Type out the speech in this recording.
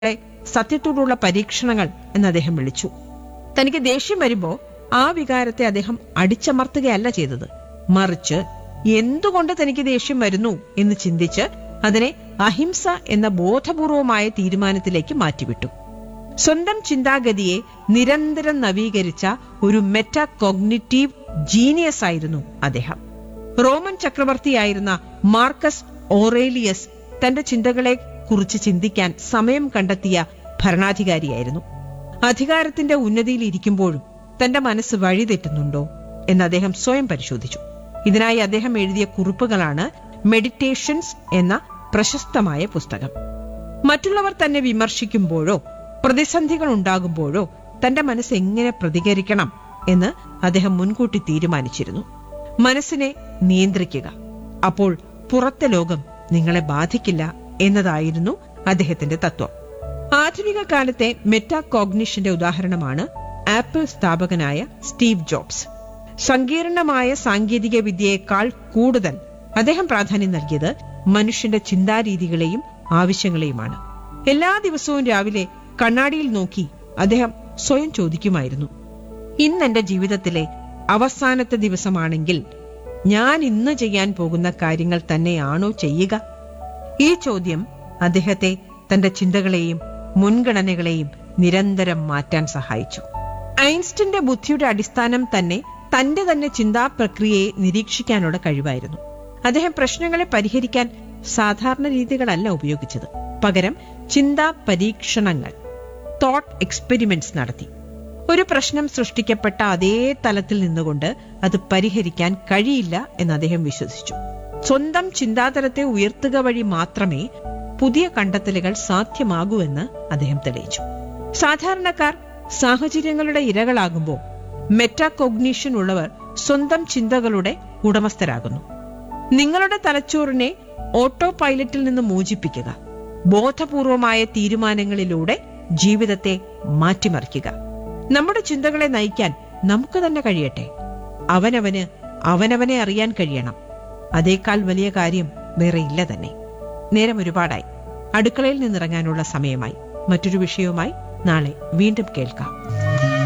ചിന്തകളെ സത്യത്തോടുള്ള പരീക്ഷണങ്ങൾ എന്ന് അദ്ദേഹം വിളിച്ചു തനിക്ക് ദേഷ്യം വരുമ്പോ ആ വികാരത്തെ അദ്ദേഹം അടിച്ചമർത്തുകയല്ല ചെയ്തത് മറിച്ച് എന്തുകൊണ്ട് തനിക്ക് ദേഷ്യം വരുന്നു എന്ന് ചിന്തിച്ച് അതിനെ അഹിംസ എന്ന ബോധപൂർവമായ തീരുമാനത്തിലേക്ക് മാറ്റിവിട്ടു സ്വന്തം ചിന്താഗതിയെ നിരന്തരം നവീകരിച്ച ഒരു മെറ്റാ കോഗ്നിറ്റീവ് ജീനിയസ് ആയിരുന്നു അദ്ദേഹം റോമൻ ചക്രവർത്തിയായിരുന്ന മാർക്കസ് ഓറേലിയസ് തന്റെ ചിന്തകളെ കുറിച്ച് ചിന്തിക്കാൻ സമയം കണ്ടെത്തിയ ഭരണാധികാരിയായിരുന്നു അധികാരത്തിന്റെ ഉന്നതിയിൽ ഇരിക്കുമ്പോഴും തന്റെ മനസ്സ് വഴിതെറ്റുന്നുണ്ടോ എന്ന് അദ്ദേഹം സ്വയം പരിശോധിച്ചു ഇതിനായി അദ്ദേഹം എഴുതിയ കുറിപ്പുകളാണ് മെഡിറ്റേഷൻസ് എന്ന പ്രശസ്തമായ പുസ്തകം മറ്റുള്ളവർ തന്നെ വിമർശിക്കുമ്പോഴോ പ്രതിസന്ധികൾ ഉണ്ടാകുമ്പോഴോ തന്റെ മനസ്സ് എങ്ങനെ പ്രതികരിക്കണം എന്ന് അദ്ദേഹം മുൻകൂട്ടി തീരുമാനിച്ചിരുന്നു മനസ്സിനെ നിയന്ത്രിക്കുക അപ്പോൾ പുറത്തെ ലോകം നിങ്ങളെ ബാധിക്കില്ല എന്നതായിരുന്നു അദ്ദേഹത്തിന്റെ തത്വം ആധുനിക കാലത്തെ മെറ്റാകോഗ്നിഷന്റെ ഉദാഹരണമാണ് ആപ്പിൾ സ്ഥാപകനായ സ്റ്റീവ് ജോബ്സ് സങ്കീർണമായ സാങ്കേതിക വിദ്യയേക്കാൾ കൂടുതൽ അദ്ദേഹം പ്രാധാന്യം നൽകിയത് മനുഷ്യന്റെ ചിന്താരീതികളെയും ആവശ്യങ്ങളെയുമാണ് എല്ലാ ദിവസവും രാവിലെ കണ്ണാടിയിൽ നോക്കി അദ്ദേഹം സ്വയം ചോദിക്കുമായിരുന്നു ഇന്ന് എന്റെ ജീവിതത്തിലെ അവസാനത്തെ ദിവസമാണെങ്കിൽ ഞാൻ ഇന്ന് ചെയ്യാൻ പോകുന്ന കാര്യങ്ങൾ തന്നെയാണോ ചെയ്യുക ഈ ചോദ്യം അദ്ദേഹത്തെ തന്റെ ചിന്തകളെയും മുൻഗണനകളെയും നിരന്തരം മാറ്റാൻ സഹായിച്ചു ഐൻസ്റ്റന്റെ ബുദ്ധിയുടെ അടിസ്ഥാനം തന്നെ തന്റെ തന്നെ ചിന്താ പ്രക്രിയയെ നിരീക്ഷിക്കാനുള്ള കഴിവായിരുന്നു അദ്ദേഹം പ്രശ്നങ്ങളെ പരിഹരിക്കാൻ സാധാരണ രീതികളല്ല ഉപയോഗിച്ചത് പകരം ചിന്താ പരീക്ഷണങ്ങൾ തോട്ട് എക്സ്പെരിമെന്റ്സ് നടത്തി ഒരു പ്രശ്നം സൃഷ്ടിക്കപ്പെട്ട അതേ തലത്തിൽ നിന്നുകൊണ്ട് അത് പരിഹരിക്കാൻ കഴിയില്ല എന്ന് അദ്ദേഹം വിശ്വസിച്ചു സ്വന്തം ചിന്താതലത്തെ ഉയർത്തുക വഴി മാത്രമേ പുതിയ കണ്ടെത്തലുകൾ സാധ്യമാകൂ എന്ന് അദ്ദേഹം തെളിയിച്ചു സാധാരണക്കാർ സാഹചര്യങ്ങളുടെ ഇരകളാകുമ്പോൾ മെറ്റാകോഗ്നീഷൻ ഉള്ളവർ സ്വന്തം ചിന്തകളുടെ ഉടമസ്ഥരാകുന്നു നിങ്ങളുടെ തലച്ചോറിനെ ഓട്ടോ പൈലറ്റിൽ നിന്ന് മോചിപ്പിക്കുക ബോധപൂർവമായ തീരുമാനങ്ങളിലൂടെ ജീവിതത്തെ മാറ്റിമറിക്കുക നമ്മുടെ ചിന്തകളെ നയിക്കാൻ നമുക്ക് തന്നെ കഴിയട്ടെ അവനവന് അവനവനെ അറിയാൻ കഴിയണം അതേക്കാൾ വലിയ കാര്യം വേറെ ഇല്ല തന്നെ നേരം ഒരുപാടായി അടുക്കളയിൽ നിന്നിറങ്ങാനുള്ള സമയമായി മറ്റൊരു വിഷയവുമായി നാളെ വീണ്ടും കേൾക്കാം